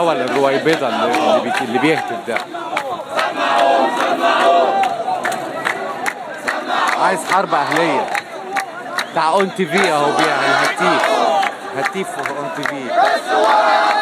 الهوا الرويبضة اللي, اللي, بي... اللي بيهتف ده عايز حرب أهلية بتاع اون تي في اهو بيعمل هتيف هتيف اون تي في